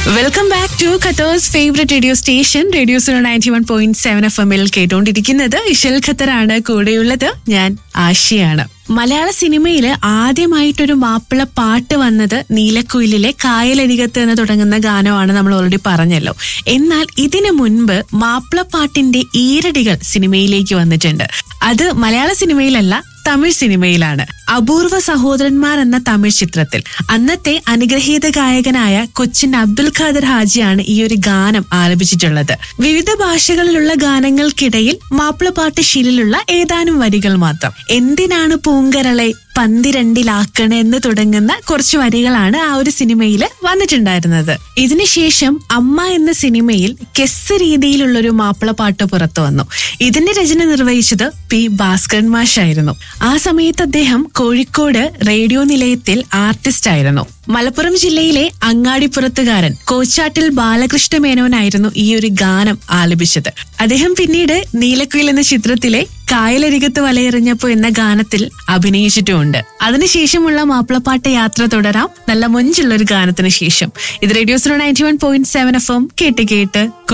welcome back to Qatar's favourite radio station radio zero ninety one point seven F എമ്മിൽ കേട്ടുകൊണ്ടിരിക്കുന്നത് ഇഷൽ ഖത്തറാണ് കൂടെയുള്ളത് ഞാൻ ആഷിയാണ് മലയാള സിനിമയിൽ ആദ്യമായിട്ടൊരു മാപ്പിള പാട്ട് വന്നത് നീലക്കുയിലിലെ കായലരികത്ത് എന്ന് തുടങ്ങുന്ന ഗാനമാണ് നമ്മൾ ഓൾറെഡി പറഞ്ഞല്ലോ എന്നാൽ ഇതിനു മുൻപ് മാപ്പിളപ്പാട്ടിന്റെ ഈരടികൾ സിനിമയിലേക്ക് വന്നിട്ടുണ്ട് അത് മലയാള സിനിമയിലല്ല തമിഴ് സിനിമയിലാണ് അപൂർവ സഹോദരന്മാർ എന്ന തമിഴ് ചിത്രത്തിൽ അന്നത്തെ അനുഗ്രഹീത ഗായകനായ കൊച്ചിൻ അബ്ദുൽ ഖാദർ ഹാജിയാണ് ഈ ഒരു ഗാനം ആലപിച്ചിട്ടുള്ളത് വിവിധ ഭാഷകളിലുള്ള ഗാനങ്ങൾക്കിടയിൽ മാപ്പിളപ്പാട്ട് ശീലിലുള്ള ഏതാനും വരികൾ മാത്രം എന്തിനാണ് പൂങ്കരളെ പന്തിരണ്ടിലാക്കണ എന്ന് തുടങ്ങുന്ന കുറച്ച് വരികളാണ് ആ ഒരു സിനിമയിൽ വന്നിട്ടുണ്ടായിരുന്നത് ഇതിനുശേഷം അമ്മ എന്ന സിനിമയിൽ കെസ് രീതിയിലുള്ള ഒരു മാപ്പിളപ്പാട്ട് പുറത്തു വന്നു ഇതിന്റെ രചന നിർവഹിച്ചത് പി ഭാസ്കരൻ മാഷായിരുന്നു ആ സമയത്ത് അദ്ദേഹം കോഴിക്കോട് റേഡിയോ നിലയത്തിൽ ആർട്ടിസ്റ്റ് ആയിരുന്നു മലപ്പുറം ജില്ലയിലെ അങ്ങാടിപ്പുറത്തുകാരൻ കോച്ചാട്ടിൽ ബാലകൃഷ്ണ മേനോനായിരുന്നു ഈ ഒരു ഗാനം ആലപിച്ചത് അദ്ദേഹം പിന്നീട് നീലക്കുയിൽ എന്ന ചിത്രത്തിലെ കായലരികത്ത് വലയെറിഞ്ഞപ്പോ എന്ന ഗാനത്തിൽ അഭിനയിച്ചിട്ടുമുണ്ട് അതിനുശേഷമുള്ള മാപ്പിളപ്പാട്ട് യാത്ര തുടരാം നല്ല മൊഞ്ചുള്ള ഒരു ഗാനത്തിന് ശേഷം ഇത് radio zero ninety one point seven F M കേട്ട് കേട്ട്